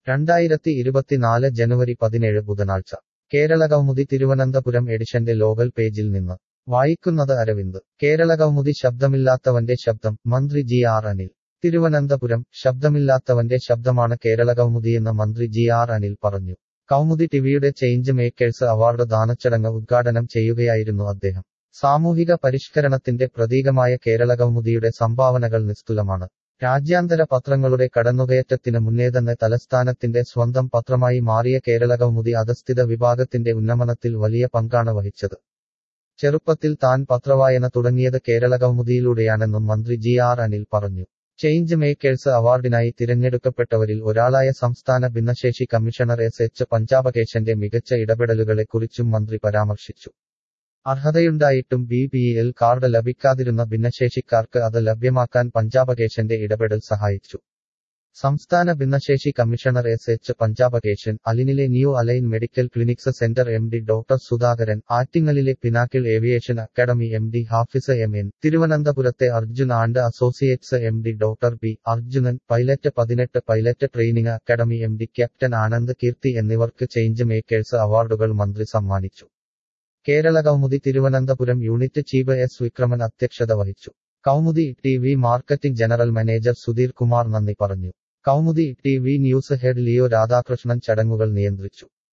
രണ്ടായിരത്തി ഇരുപത്തിനാല് ജനുവരി പതിനേഴ് ബുധനാഴ്ച കേരള കൗമുദി തിരുവനന്തപുരം എഡിഷന്റെ ലോകൽ പേജിൽ നിന്ന് വായിക്കുന്നത് അരവിന്ദ് കേരള കൗമുദി ശബ്ദമില്ലാത്തവന്റെ ശബ്ദം മന്ത്രി ജി ആർ അനിൽ തിരുവനന്തപുരം ശബ്ദമില്ലാത്തവന്റെ ശബ്ദമാണ് കേരള കൗമുദിയെന്ന് മന്ത്രി ജി ആർ അനിൽ പറഞ്ഞു കൗമുദി ടിവിയുടെ ചേഞ്ച് മേക്കേഴ്സ് അവാർഡ് ദാനച്ചടങ്ങ് ഉദ്ഘാടനം ചെയ്യുകയായിരുന്നു അദ്ദേഹം സാമൂഹിക പരിഷ്കരണത്തിന്റെ പ്രതീകമായ കേരള കൗമുദിയുടെ സംഭാവനകൾ നിസ്തുലമാണ് രാജ്യാന്തര പത്രങ്ങളുടെ കടന്നുകയറ്റത്തിന് മുന്നേതന്നെ തലസ്ഥാനത്തിന്റെ സ്വന്തം പത്രമായി മാറിയ കേരള കൗമുദി അധസ്ഥിത വിഭാഗത്തിന്റെ ഉന്നമനത്തിൽ വലിയ പങ്കാണ് വഹിച്ചത് ചെറുപ്പത്തിൽ താൻ പത്രവായന തുടങ്ങിയത് കേരള കൗമുദിയിലൂടെയാണെന്നും മന്ത്രി ജി ആർ അനിൽ പറഞ്ഞു ചേഞ്ച് മേക്കേഴ്സ് അവാർഡിനായി തിരഞ്ഞെടുക്കപ്പെട്ടവരിൽ ഒരാളായ സംസ്ഥാന ഭിന്നശേഷി കമ്മീഷണർ എസ് എച്ച് പഞ്ചാബകേശന്റെ മികച്ച ഇടപെടലുകളെക്കുറിച്ചും മന്ത്രി പരാമർശിച്ചു അർഹതയുണ്ടായിട്ടും ബി പി എൽ കാർഡ് ലഭിക്കാതിരുന്ന ഭിന്നശേഷിക്കാർക്ക് അത് ലഭ്യമാക്കാൻ പഞ്ചാബകേശന്റെ ഇടപെടൽ സഹായിച്ചു സംസ്ഥാന ഭിന്നശേഷി കമ്മീഷണർ എസ് എച്ച് പഞ്ചാബകേശൻ അലിനിലെ new align medical clinics centre M D doctor Sudhakaran ആറ്റിങ്ങലിലെ pinnacle aviation academy M D Hafiz M N തിരുവനന്തപുരത്തെ Arjun and associates M D doctor B Arjunan pilot പതിനെട്ട് pilot training academy M D captain Anand Keerthi എന്നിവർക്ക് change makers അവാർഡുകൾ മന്ത്രി സമ്മാനിച്ചു Kerala Kaumudi Thiruvananthapuram unit chief S Vikraman അധ്യക്ഷത വഹിച്ചു Kaumudi T V marketing general manager Sudheer Kumar നന്ദി പറഞ്ഞു Kaumudi T V news head Leo Radhakrishnan ചടങ്ങുകൾ നിയന്ത്രിച്ചു